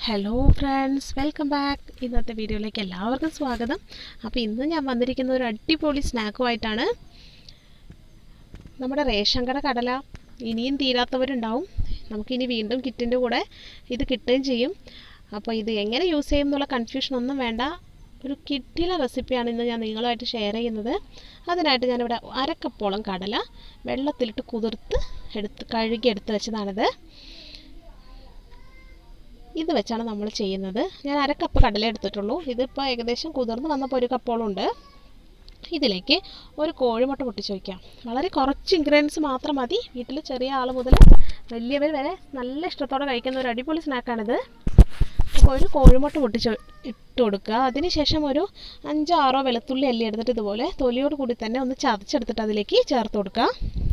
hello friends welcome back ഇന്നത്തെ വീഡിയോയിലേക്ക് എല്ലാവർക്കും സ്വാഗതം അപ്പോൾ ഇന്ന് ഞാൻ വന്നിരിക്കുന്ന ഒരു അടിപൊളി സ്നാക്കുമായിട്ടാണ് നമ്മുടെ റേഷൻ കട കടല ഇനിയും തീരാത്തവരുണ്ടാവും നമുക്കിനി വീണ്ടും കിറ്റിൻ്റെ കൂടെ ഇത് കിട്ടുകയും ചെയ്യും അപ്പോൾ ഇത് എങ്ങനെ യൂസ് ചെയ്യും എന്നുള്ള കൺഫ്യൂഷൻ ഒന്നും വേണ്ട ഒരു കിറ്റിലെ റെസിപ്പിയാണ് ഇന്ന് ഞാൻ നിങ്ങളുമായിട്ട് ഷെയർ ചെയ്യുന്നത് അതിനായിട്ട് ഞാനിവിടെ അരക്കപ്പോളം കടല വെള്ളത്തിലിട്ട് കുതിർത്ത് എടുത്ത് കഴുകി എടുത്ത് വെച്ചതാണിത് ഇത് വെച്ചാണ് നമ്മൾ ചെയ്യുന്നത് ഞാൻ അര കപ്പ് കടല എടുത്തിട്ടുള്ളൂ ഇതിപ്പോൾ ഏകദേശം കുതിർന്ന് വന്നപ്പോൾ ഒരു കപ്പോളം ഉണ്ട് ഇതിലേക്ക് ഒരു കോഴിമുട്ട പൊട്ടിച്ച് വയ്ക്കാം വളരെ കുറച്ച് ഇൻഗ്രീഡിയൻസ് മാത്രം മതി വീട്ടിൽ ചെറിയ ആൾ മുതൽ വലിയവർ വരെ നല്ല ഇഷ്ടത്തോടെ കഴിക്കുന്ന ഒരു അടിപൊളി സ്നാക്കാണിത് അപ്പോൾ ഒരു കോഴിമുട്ട പൊട്ടിച്ച് ഇട്ട് കൊടുക്കുക അതിനുശേഷം ഒരു അഞ്ചോ ആറോ വെളുത്തുള്ളി അല്ലി എടുത്തിട്ട് ഇതുപോലെ തൊലിയോട് കൂടി തന്നെ ഒന്ന് ചതച്ചെടുത്തിട്ട് അതിലേക്ക് ചേർത്ത് കൊടുക്കുക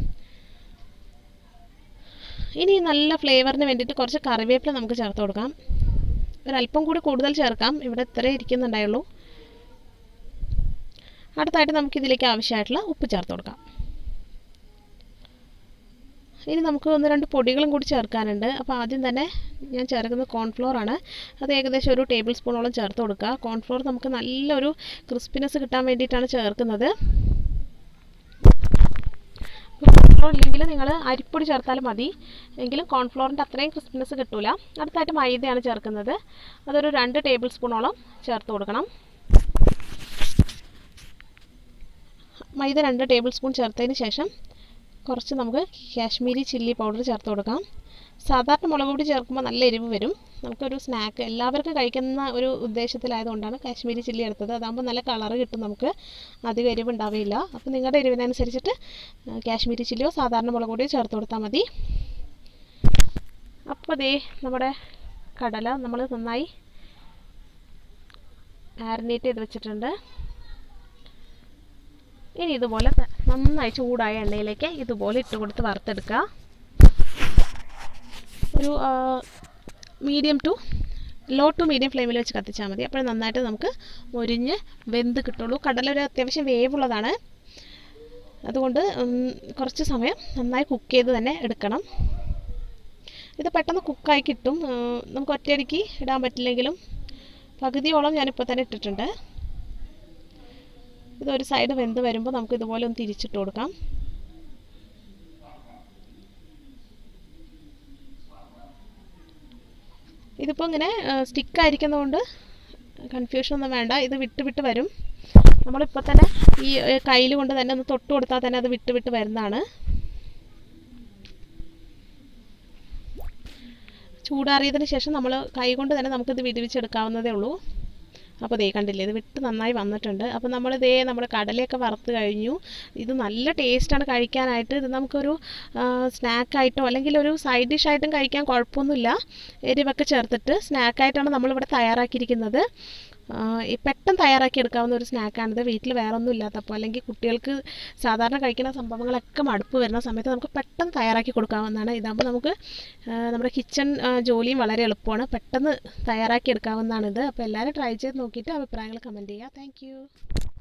ഇനി നല്ല ഫ്ലേവറിന് വേണ്ടിയിട്ട് കുറച്ച് കറിവേപ്പില നമുക്ക് ചേർത്ത് കൊടുക്കാം ഒരല്പം കൂടി കൂടുതൽ ചേർക്കാം ഇവിടെ ഇത്രേ ഇരിക്കുന്നുണ്ടായുള്ളൂ അടുത്തായിട്ട് നമുക്ക് ഇതിലേക്ക് ആവശ്യമായിട്ടുള്ള ഉപ്പ് ചേർത്ത് കൊടുക്കാം ഇനി നമുക്ക് ഒന്ന് രണ്ട് പൊടികളും കൂടി ചേർക്കാനുണ്ട് അപ്പോൾ ആദ്യം തന്നെ ഞാൻ ചേർക്കുന്നത് കോൺഫ്ലോർ ആണ് അത് ഏകദേശം ഒരു ടേബിൾ സ്പൂണോളം ചേർത്ത് കൊടുക്കുക കോൺഫ്ലോർ നമുക്ക് നല്ലൊരു ക്രിസ്പിനെസ് കിട്ടാൻ വേണ്ടിയിട്ടാണ് ചേർക്കുന്നത് കോൺഫ്ലോർ ഇല്ലെങ്കിൽ നിങ്ങൾ അരിപ്പൊടി ചേർത്താലും മതി എങ്കിലും കോൺഫ്ലോറിൻ്റെ അത്രയും ക്രിസ്പിനെസ് കിട്ടില്ല അടുത്തായിട്ട് മൈദയാണ് ചേർക്കുന്നത് അതൊരു രണ്ട് ടേബിൾ സ്പൂണോളം ചേർത്ത് കൊടുക്കണം മൈദ രണ്ട് ടേബിൾ സ്പൂൺ ചേർത്തതിന് ശേഷം കുറച്ച് നമുക്ക് കാശ്മീരി ചില്ലി പൗഡർ ചേർത്ത് കൊടുക്കാം സാധാരണ മുളക് പൊടി ചേർക്കുമ്പോൾ നല്ല എരിവ് വരും നമുക്കൊരു സ്നാക്ക് എല്ലാവർക്കും കഴിക്കുന്ന ഒരു ഉദ്ദേശത്തിലായതുകൊണ്ടാണ് കാശ്മീരി ചില്ലി എടുത്തത് അതാകുമ്പോൾ നല്ല കളറ് കിട്ടും നമുക്ക് അധികം എരിവ് ഉണ്ടാവില്ല അപ്പോൾ നിങ്ങളുടെ എരിവിനനുസരിച്ചിട്ട് കാശ്മീരി ചില്ലിയോ സാധാരണ മുളക് പൊടിയോ ചേർത്ത് കൊടുത്താൽ മതി അപ്പോൾ ദേ നമ്മുടെ കടല നമ്മൾ നന്നായി മാരിനേറ്റ് ചെയ്ത് വെച്ചിട്ടുണ്ട് ഇനി ഇതുപോലെ നന്നായി ചൂടായ എണ്ണയിലേക്ക് ഇതുപോലെ ഇട്ട് കൊടുത്ത് വറുത്തെടുക്കുക ഒരു medium to low to medium ഫ്ലെയിമിൽ വെച്ച് കത്തിച്ചാൽ മതി അപ്പോൾ നന്നായിട്ട് നമുക്ക് മൊരിഞ്ഞ് വെന്ത് കിട്ടുള്ളൂ കടല ഒരു അത്യാവശ്യം വേവുള്ളതാണ് അതുകൊണ്ട് കുറച്ച് സമയം നന്നായി കുക്ക് ചെയ്ത് തന്നെ എടുക്കണം ഇത് പെട്ടെന്ന് കുക്കായി കിട്ടും നമുക്ക് ഒറ്റയടിക്ക് ഇടാൻ പറ്റില്ലെങ്കിലും പകുതിയോളം ഞാനിപ്പോൾ തന്നെ ഇട്ടിട്ടുണ്ട് ഇതൊരു സൈഡ് വെന്ത് വരുമ്പോൾ നമുക്ക് ഇതുപോലെ ഒന്ന് തിരിച്ചിട്ട് കൊടുക്കാം ഇതിപ്പോൾ ഇങ്ങനെ സ്റ്റിക്കായിരിക്കുന്നതുകൊണ്ട് കൺഫ്യൂഷൻ ഒന്നും വേണ്ട ഇത് വിട്ട് വിട്ട് വരും നമ്മളിപ്പോൾ തന്നെ ഈ കയ്യിൽ കൊണ്ട് തന്നെ ഒന്ന് തൊട്ട് കൊടുത്താൽ തന്നെ അത് വിട്ട് വിട്ട് വരുന്നതാണ് ചൂടാറിയതിന് ശേഷം നമ്മൾ കൈ കൊണ്ട് തന്നെ നമുക്കിത് വിടുവിച്ചെടുക്കാവുന്നതേ ഉള്ളൂ അപ്പോൾ ദേ കണ്ടില്ലേ ഇത് വിട്ട് നന്നായി വന്നിട്ടുണ്ട് അപ്പോൾ നമ്മൾ ദേ നമ്മുടെ കടലയൊക്കെ വറുത്ത് കഴിഞ്ഞു ഇത് നല്ല ടേസ്റ്റാണ് കഴിക്കാനായിട്ട് ഇത് നമുക്കൊരു സ്നാക്കായിട്ടോ അല്ലെങ്കിൽ ഒരു സൈഡ് ഡിഷായിട്ടും കഴിക്കാൻ കുഴപ്പമൊന്നുമില്ല എരിവൊക്കെ ചേർത്തിട്ട് സ്നാക്കായിട്ടാണ് നമ്മളിവിടെ തയ്യാറാക്കിയിരിക്കുന്നത് പെട്ടെന്ന് തയ്യാറാക്കി എടുക്കാവുന്ന ഒരു സ്നാക്കാണിത് വീട്ടിൽ വേറെ ഒന്നും ഇല്ലാത്തപ്പോൾ അല്ലെങ്കിൽ കുട്ടികൾക്ക് സാധാരണ കഴിക്കുന്ന സംഭവങ്ങളൊക്കെ മടുപ്പ് വരുന്ന സമയത്ത് നമുക്ക് പെട്ടെന്ന് തയ്യാറാക്കി കൊടുക്കാവുന്നതാണ് ഇതാകുമ്പോൾ നമുക്ക് നമ്മുടെ കിച്ചൺ ജോലിയും വളരെ എളുപ്പമാണ് പെട്ടെന്ന് തയ്യാറാക്കി എടുക്കാവുന്നതാണിത് അപ്പോൾ എല്ലാവരും ട്രൈ ചെയ്ത് നോക്കിയിട്ട് അഭിപ്രായങ്ങൾ കമൻറ്റ് ചെയ്യുക താങ്ക്